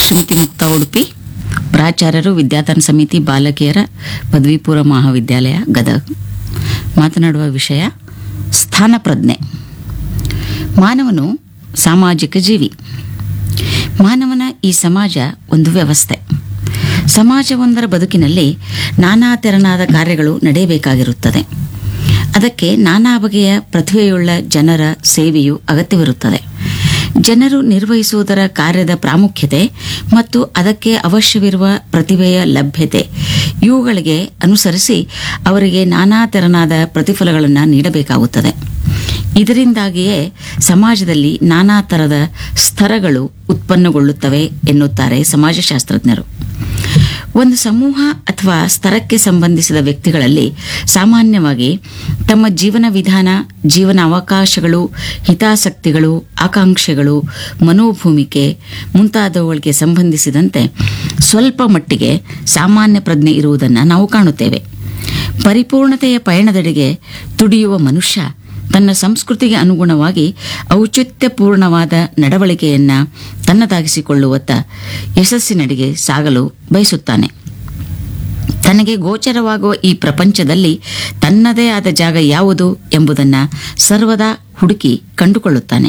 ಶ್ರೀಮತಿ ಮುಕ್ತಾ ಉಡುಪಿ ಪ್ರಾಚಾರ್ಯರು ವಿದ್ಯಾರ್ಥಿ ಸಮಿತಿ ಬಾಲಕಿಯರ ಪದವಿ ಪೂರ್ವ ಮಹಾವಿದ್ಯಾಲಯ ಗದಗ್ ಮಾತನಾಡುವ ವಿಷಯ ಸ್ಥಾನ ಪ್ರಜ್ಞೆ ಮಾನವನು ಸಾಮಾಜಿಕ ಜೀವಿ ಮಾನವನ ಈ ಸಮಾಜ ಒಂದು ವ್ಯವಸ್ಥೆ ಸಮಾಜವೊಂದರ ಬದುಕಿನಲ್ಲಿ ನಾನಾ ತೆರನಾದ ಕಾರ್ಯಗಳು ನಡೆಯಬೇಕಾಗಿರುತ್ತದೆ ಅದಕ್ಕೆ ನಾನಾ ಬಗೆಯ ಪ್ರತಿಭೆಯುಳ್ಳ ಜನರ ಸೇವೆಯು ಅಗತ್ಯವಿರುತ್ತದೆ ಜನರು ನಿರ್ವಹಿಸುವುದರ ಕಾರ್ಯದ ಪ್ರಾಮುಖ್ಯತೆ ಮತ್ತು ಅದಕ್ಕೆ ಅವಶ್ಯವಿರುವ ಪ್ರತಿಭೆಯ ಲಭ್ಯತೆ ಇವುಗಳಿಗೆ ಅನುಸರಿಸಿ ಅವರಿಗೆ ನಾನಾ ತೆರನಾದ ಪ್ರತಿಫಲಗಳನ್ನು ನೀಡಬೇಕಾಗುತ್ತದೆ ಇದರಿಂದಾಗಿಯೇ ಸಮಾಜದಲ್ಲಿ ನಾನಾ ಥರದ ಸ್ತರಗಳು ಉತ್ಪನ್ನಗೊಳ್ಳುತ್ತವೆ ಎನ್ನುತ್ತಾರೆ ಸಮಾಜಶಾಸ್ತ್ರಜ್ಞರು ಒಂದು ಸಮೂಹ ಅಥವಾ ಸ್ತರಕ್ಕೆ ಸಂಬಂಧಿಸಿದ ವ್ಯಕ್ತಿಗಳಲ್ಲಿ ಸಾಮಾನ್ಯವಾಗಿ ತಮ್ಮ ಜೀವನ ವಿಧಾನ ಜೀವನ ಅವಕಾಶಗಳು ಹಿತಾಸಕ್ತಿಗಳು ಆಕಾಂಕ್ಷೆಗಳು ಮನೋಭೂಮಿಕೆ ಮುಂತಾದವುಗಳಿಗೆ ಸಂಬಂಧಿಸಿದಂತೆ ಸ್ವಲ್ಪ ಮಟ್ಟಿಗೆ ಸಾಮಾನ್ಯ ಪ್ರಜ್ಞೆ ಇರುವುದನ್ನು ನಾವು ಕಾಣುತ್ತೇವೆ ಪರಿಪೂರ್ಣತೆಯ ಪಯಣದೆಡೆಗೆ ತುಡಿಯುವ ಮನುಷ್ಯ ತನ್ನ ಸಂಸ್ಕೃತಿಗೆ ಅನುಗುಣವಾಗಿ ಔಚಿತ್ಯಪೂರ್ಣವಾದ ನಡವಳಿಕೆಯನ್ನ ತನ್ನದಾಗಿಸಿಕೊಳ್ಳುವತ್ತ ಯಶಸ್ಸಿನಡೆಗೆ ಸಾಗಲು ಬಯಸುತ್ತಾನೆ ತನಗೆ ಗೋಚರವಾಗುವ ಈ ಪ್ರಪಂಚದಲ್ಲಿ ತನ್ನದೇ ಆದ ಜಾಗ ಯಾವುದು ಎಂಬುದನ್ನು ಸರ್ವದಾ ಹುಡುಕಿ ಕಂಡುಕೊಳ್ಳುತ್ತಾನೆ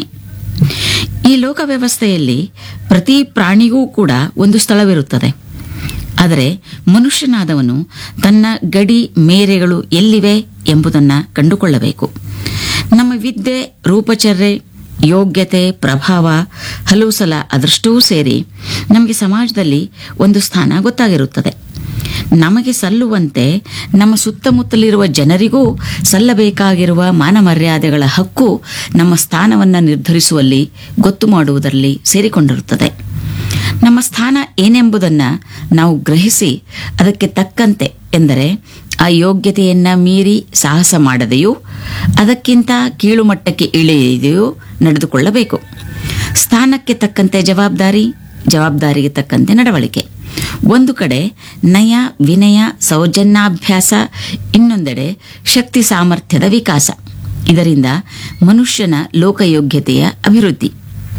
ಈ ಲೋಕ ವ್ಯವಸ್ಥೆಯಲ್ಲಿ ಪ್ರತಿ ಪ್ರಾಣಿಗೂ ಕೂಡ ಒಂದು ಸ್ಥಳವಿರುತ್ತದೆ ಆದರೆ ಮನುಷ್ಯನಾದವನು ತನ್ನ ಗಡಿ ಮೇರೆಗಳು ಎಲ್ಲಿವೆ ಎಂಬುದನ್ನು ಕಂಡುಕೊಳ್ಳಬೇಕು ನಮ್ಮ ವಿದ್ಯೆ ರೂಪಚರ್ಯೆ ಯೋಗ್ಯತೆ ಪ್ರಭಾವ ಹಲವು ಸಲ ಅದೃಷ್ಟವೂ ಸೇರಿ ನಮಗೆ ಸಮಾಜದಲ್ಲಿ ಒಂದು ಸ್ಥಾನ ಗೊತ್ತಾಗಿರುತ್ತದೆ ನಮಗೆ ಸಲ್ಲುವಂತೆ ನಮ್ಮ ಸುತ್ತಮುತ್ತಲಿರುವ ಜನರಿಗೂ ಸಲ್ಲಬೇಕಾಗಿರುವ ಮಾನ ಮರ್ಯಾದೆಗಳ ಹಕ್ಕು ನಮ್ಮ ಸ್ಥಾನವನ್ನು ನಿರ್ಧರಿಸುವಲ್ಲಿ ಗೊತ್ತು ಮಾಡುವುದರಲ್ಲಿ ಸೇರಿಕೊಂಡಿರುತ್ತದೆ ನಮ್ಮ ಸ್ಥಾನ ಏನೆಂಬುದನ್ನು ನಾವು ಗ್ರಹಿಸಿ ಅದಕ್ಕೆ ತಕ್ಕಂತೆ ಎಂದರೆ ಆ ಯೋಗ್ಯತೆಯನ್ನ ಮೀರಿ ಸಾಹಸ ಮಾಡದೆಯೂ ಅದಕ್ಕಿಂತ ಕೀಳು ಮಟ್ಟಕ್ಕೆ ಇಳಿಯದೆಯೂ ನಡೆದುಕೊಳ್ಳಬೇಕು ಸ್ಥಾನಕ್ಕೆ ತಕ್ಕಂತೆ ಜವಾಬ್ದಾರಿ ಜವಾಬ್ದಾರಿಗೆ ತಕ್ಕಂತೆ ನಡವಳಿಕೆ ಒಂದು ಕಡೆ ನಯ ವಿನಯ ಸೌಜನ್ಯಾಭ್ಯಾಸ ಇನ್ನೊಂದೆಡೆ ಶಕ್ತಿ ಸಾಮರ್ಥ್ಯದ ವಿಕಾಸ ಇದರಿಂದ ಮನುಷ್ಯನ ಲೋಕಯೋಗ್ಯತೆಯ ಅಭಿವೃದ್ಧಿ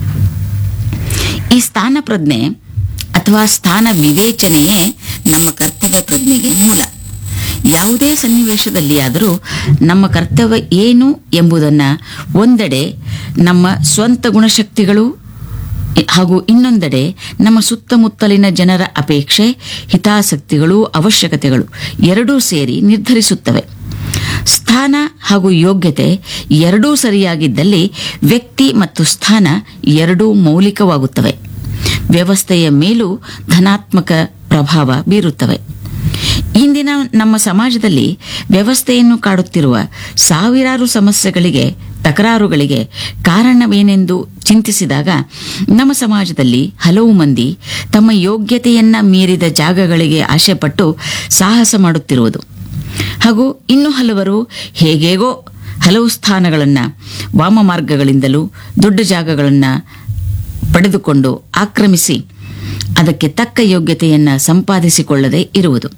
ಈ ಸ್ಥಾನ ಪ್ರಜ್ಞೆ ಅಥವಾ ಸ್ಥಾನ ವಿವೇಚನೆಯೇ ನಮ್ಮ ಕರ್ತವ್ಯ ಪ್ರಜ್ಞೆಗೆ ಮೂಲ ಯಾವುದೇ ಸನ್ನಿವೇಶದಲ್ಲಿ ಆದರೂ ನಮ್ಮ ಕರ್ತವ್ಯ ಏನು ಎಂಬುದನ್ನು ಒಂದೆಡೆ ನಮ್ಮ ಸ್ವಂತ ಗುಣಶಕ್ತಿಗಳು ಹಾಗೂ ಇನ್ನೊಂದೆಡೆ ನಮ್ಮ ಸುತ್ತಮುತ್ತಲಿನ ಜನರ ಅಪೇಕ್ಷೆ ಹಿತಾಸಕ್ತಿಗಳು ಅವಶ್ಯಕತೆಗಳು ಎರಡೂ ಸೇರಿ ನಿರ್ಧರಿಸುತ್ತವೆ ಸ್ಥಾನ ಹಾಗೂ ಯೋಗ್ಯತೆ ಎರಡೂ ಸರಿಯಾಗಿದ್ದಲ್ಲಿ ವ್ಯಕ್ತಿ ಮತ್ತು ಸ್ಥಾನ ಎರಡೂ ಮೌಲಿಕವಾಗುತ್ತವೆ ವ್ಯವಸ್ಥೆಯ ಮೇಲೂ ಧನಾತ್ಮಕ ಪ್ರಭಾವ ಬೀರುತ್ತವೆ ಇಂದಿನ ನಮ್ಮ ಸಮಾಜದಲ್ಲಿ ವ್ಯವಸ್ಥೆಯನ್ನು ಕಾಡುತ್ತಿರುವ ಸಾವಿರಾರು ಸಮಸ್ಯೆಗಳಿಗೆ ತಕರಾರುಗಳಿಗೆ ಕಾರಣವೇನೆಂದು ಚಿಂತಿಸಿದಾಗ ನಮ್ಮ ಸಮಾಜದಲ್ಲಿ ಹಲವು ಮಂದಿ ತಮ್ಮ ಯೋಗ್ಯತೆಯನ್ನ ಮೀರಿದ ಜಾಗಗಳಿಗೆ ಆಶೆಪಟ್ಟು ಸಾಹಸ ಮಾಡುತ್ತಿರುವುದು ಹಾಗೂ ಇನ್ನು ಹಲವರು ಹೇಗೇಗೋ ಹಲವು ಸ್ಥಾನಗಳನ್ನು ವಾಮ ಮಾರ್ಗಗಳಿಂದಲೂ ದೊಡ್ಡ ಜಾಗಗಳನ್ನು ಪಡೆದುಕೊಂಡು ಆಕ್ರಮಿಸಿ ಅದಕ್ಕೆ ತಕ್ಕ ಯೋಗ್ಯತೆಯನ್ನು ಸಂಪಾದಿಸಿಕೊಳ್ಳದೆ ಇರುವುದು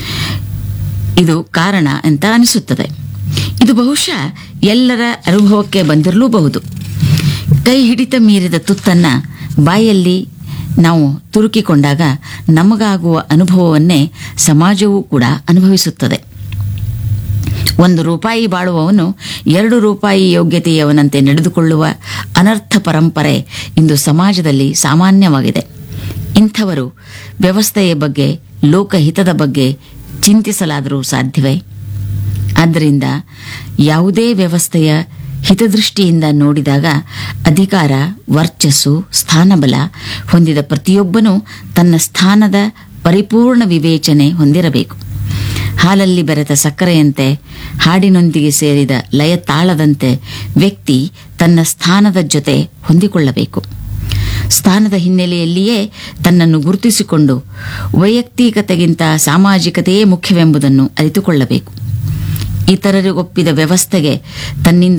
ಇದು ಕಾರಣ ಅಂತ ಅನಿಸುತ್ತದೆ ಇದು ಬಹುಶಃ ಎಲ್ಲರ ಅನುಭವಕ್ಕೆ ಬಂದಿರಲೂಬಹುದು ಕೈ ಹಿಡಿತ ಮೀರಿದ ತುತ್ತನ್ನ ಬಾಯಲ್ಲಿ ನಾವು ತುರುಕಿಕೊಂಡಾಗ ನಮಗಾಗುವ ಅನುಭವವನ್ನೇ ಸಮಾಜವೂ ಕೂಡ ಅನುಭವಿಸುತ್ತದೆ ಒಂದು ರೂಪಾಯಿ ಬಾಳುವವನು ಎರಡು ರೂಪಾಯಿ ಯೋಗ್ಯತೆಯವನಂತೆ ನಡೆದುಕೊಳ್ಳುವ ಅನರ್ಥ ಪರಂಪರೆ ಇಂದು ಸಮಾಜದಲ್ಲಿ ಸಾಮಾನ್ಯವಾಗಿದೆ ಇಂಥವರು ವ್ಯವಸ್ಥೆಯ ಬಗ್ಗೆ ಲೋಕಹಿತದ ಬಗ್ಗೆ ಚಿಂತಿಸಲಾದರೂ ಸಾಧ್ಯವೇ ಆದ್ದರಿಂದ ಯಾವುದೇ ವ್ಯವಸ್ಥೆಯ ಹಿತದೃಷ್ಟಿಯಿಂದ ನೋಡಿದಾಗ ಅಧಿಕಾರ ವರ್ಚಸ್ಸು ಸ್ಥಾನಬಲ ಹೊಂದಿದ ಪ್ರತಿಯೊಬ್ಬನೂ ತನ್ನ ಸ್ಥಾನದ ಪರಿಪೂರ್ಣ ವಿವೇಚನೆ ಹೊಂದಿರಬೇಕು ಹಾಲಲ್ಲಿ ಬೆರೆತ ಸಕ್ಕರೆಯಂತೆ ಹಾಡಿನೊಂದಿಗೆ ಸೇರಿದ ಲಯ ತಾಳದಂತೆ ವ್ಯಕ್ತಿ ತನ್ನ ಸ್ಥಾನದ ಜೊತೆ ಹೊಂದಿಕೊಳ್ಳಬೇಕು ಸ್ಥಾನದ ಹಿನ್ನೆಲೆಯಲ್ಲಿಯೇ ತನ್ನನ್ನು ಗುರುತಿಸಿಕೊಂಡು ವೈಯಕ್ತಿಕತೆಗಿಂತ ಸಾಮಾಜಿಕತೆಯೇ ಮುಖ್ಯವೆಂಬುದನ್ನು ಅರಿತುಕೊಳ್ಳಬೇಕು ಇತರರಿಗೊಪ್ಪಿದ ವ್ಯವಸ್ಥೆಗೆ ತನ್ನಿಂದ